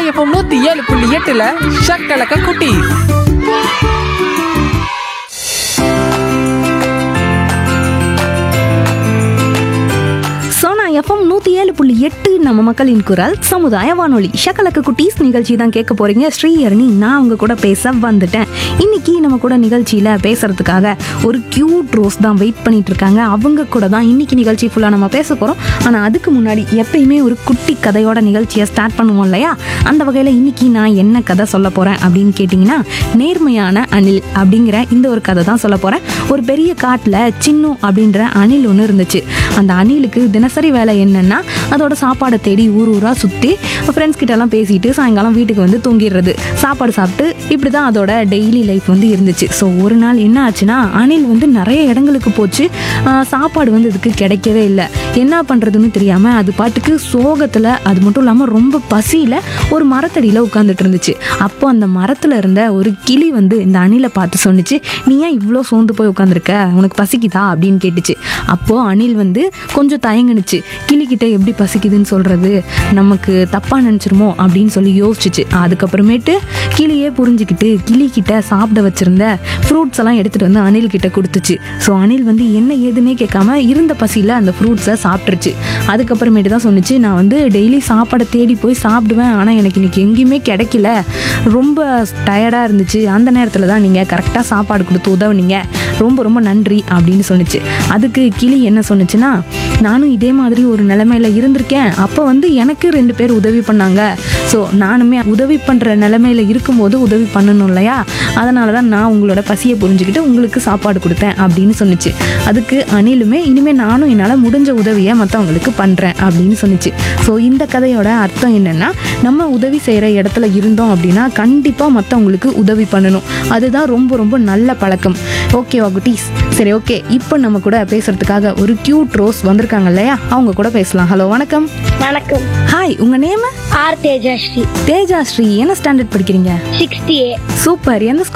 FM நூத்தி ஏழு புள்ளி எட்டுல ஷக்கலக்க குட்டி சோனா எஃப்எம் நூற்றி ஏழு புள்ளி எட்டு நம்ம மக்களின் குரல் சமுதாய வானொலி ஷக்கலக்க குட்டீஸ் நிகழ்ச்சி தான் கேட்க போறீங்க ஸ்ரீஹரணி நான் உங்க கூட பேச வந்துட்டேன் இன்னைக்கு நம்ம கூட நிகழ்ச்சியில் பேசுறதுக்காக ஒரு கியூட் ரோஸ் தான் வெயிட் பண்ணிட்டு இருக்காங்க அவங்க கூட தான் இன்னைக்கு நிகழ்ச்சி ஃபுல்லாக நம்ம பேச போகிறோம் ஆனால் அதுக்கு முன்னாடி எப்பயுமே ஒரு குட்டி கதையோட நிகழ்ச்சியை ஸ்டார்ட் பண்ணுவோம் இல்லையா அந்த வகையில் இன்னைக்கு நான் என்ன கதை சொல்ல போகிறேன் அப்படின்னு கேட்டிங்கன்னா நேர்மையான அணில் அப்படிங்கிற இந்த ஒரு கதை தான் சொல்ல போகிறேன் ஒரு பெரிய காட்டில் சின்னு அப்படின்ற அணில் ஒன்று இருந்துச்சு அந்த அணிலுக்கு தினசரி வேலை என்னன்னா அதோட சாப்பாடை தேடி ஊர் ஊராக சுற்றி ஃப்ரெண்ட்ஸ் கிட்டலாம் பேசிட்டு சாயங்காலம் வீட்டுக்கு வந்து தூங்கிடுறது சாப்பாடு சாப்பிட்டு இப்படி தான் அதோட டெய்லி லைஃப் வந்து இருந்துச்சு ஸோ ஒரு நாள் என்ன ஆச்சுன்னா அணில் வந்து நிறைய இடங்களுக்கு போச்சு ஆஹ் சாப்பாடு வந்து இதுக்கு கிடைக்கவே இல்லை என்ன பண்ணுறதுன்னு தெரியாமல் அது பாட்டுக்கு சோகத்தில் அது மட்டும் இல்லாமல் ரொம்ப பசியில் ஒரு மரத்தடியில் உட்காந்துட்டு இருந்துச்சு அப்போ அந்த மரத்தில் இருந்த ஒரு கிளி வந்து இந்த அணிலை பார்த்து சொன்னுச்சு நீ ஏன் இவ்வளோ சோர்ந்து போய் உட்காந்துருக்க உனக்கு பசிக்குதா அப்படின்னு கேட்டுச்சு அப்போது அணில் வந்து கொஞ்சம் தயங்குனுச்சு கிளிக்கிட்ட எப்படி பசிக்குதுன்னு சொல்கிறது நமக்கு தப்பாக நினச்சிருமோ அப்படின்னு சொல்லி யோசிச்சுச்சு அதுக்கப்புறமேட்டு கிளியே புரிஞ்சுக்கிட்டு கிளிக்கிட்ட சாப்பிட வச்சிருந்த ஃப்ரூட்ஸ் எல்லாம் எடுத்துகிட்டு வந்து அணில் கிட்ட கொடுத்துச்சு ஸோ அணில் வந்து என்ன ஏதுன்னே கேட்காம இருந்த பசியில் அந்த ஃப்ரூட்ஸை சாப்பிட்ருச்சு அதுக்கப்புறமேட்டு தான் சொன்னுச்சு நான் வந்து டெய்லி சாப்பாடை தேடி போய் சாப்பிடுவேன் ஆனால் எனக்கு இன்னைக்கு எங்கேயுமே கிடைக்கல ரொம்ப டயர்டாக இருந்துச்சு அந்த நேரத்தில் தான் நீங்கள் கரெக்டாக சாப்பாடு கொடுத்து உதவுனீங்க ரொம்ப ரொம்ப நன்றி அப்படின்னு சொன்னுச்சு அதுக்கு கிளி என்ன சொன்னுச்சுன்னா நானும் இதே மாதிரி ஒரு நிலைமையில இருந்திருக்கேன் அப்போ வந்து எனக்கு ரெண்டு பேர் உதவி பண்ணாங்க ஸோ நானுமே உதவி பண்ணுற நிலைமையில இருக்கும்போது உதவி பண்ணணும் இல்லையா அதனால தான் நான் உங்களோட பசியை புரிஞ்சுக்கிட்டு உங்களுக்கு சாப்பாடு கொடுத்தேன் அப்படின்னு சொன்னுச்சு அதுக்கு அணிலுமே இனிமேல் நானும் என்னால் முடிஞ்ச உதவியை மற்றவங்களுக்கு பண்ணுறேன் அப்படின்னு சொன்னுச்சு ஸோ இந்த கதையோட அர்த்தம் என்னென்னா நம்ம உதவி செய்கிற இடத்துல இருந்தோம் அப்படின்னா கண்டிப்பாக மற்றவங்களுக்கு உதவி பண்ணணும் அதுதான் ரொம்ப ரொம்ப நல்ல பழக்கம் ஓகேவா குட்டீஸ் சரி ஓகே இப்போ நம்ம கூட பேசுறதுக்காக ஒரு கியூட் ரோஸ் வந்திருக்காங்க இல்லையா அவங்க கூட பேசலாம் ஹலோ வணக்கம் வணக்கம் ஹாய் உங்க நேம் ஆர் தேஜாஸ்ரீ தேஜாஸ்ரீ என்ன ஸ்டாண்டர்ட் படிக்கிறீங்க சிக்ஸ்டி ஏ சூப்பர் எந்த